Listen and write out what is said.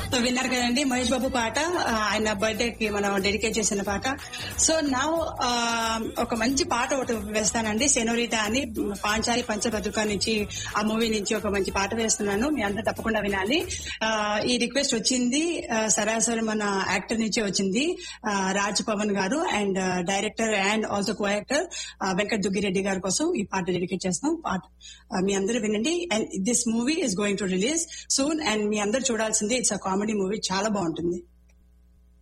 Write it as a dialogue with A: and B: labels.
A: so విన్నారు కదండి మహేష్ బాబు పాట ఆ, ఆయన బర్త్డే కి మనం డెడికేట్ చేసిన పాట సో నా ఒక మంచి పాట ఒకటి వేస్తానండి సెనోరిటా అని పాంచాలి పంచభద్రుక నుంచి ఆ మూవీ నుంచి ఒక మంచి పాట వేస్తున్నాను మీ అందరూ తప్పకుండా వినాలి ఆ, ఈ రిక్వెస్ట్ వచ్చింది ఆ, సరాసరి మన యాక్టర్ నుంచే వచ్చింది ఆ, రాజ్ పవన్ గారు and director and also co actor Venkat Duggireddy గారి కోసం ఈ పాట డెడికేట్ చేస్తాం పాట ఆ, మీ అందరూ వినండి and this movie is going to release soon and మీ అందరూ చూడాల్సింది ఇట్స్ అ కామెడీ మూవీ చాలా బాగుంటుంది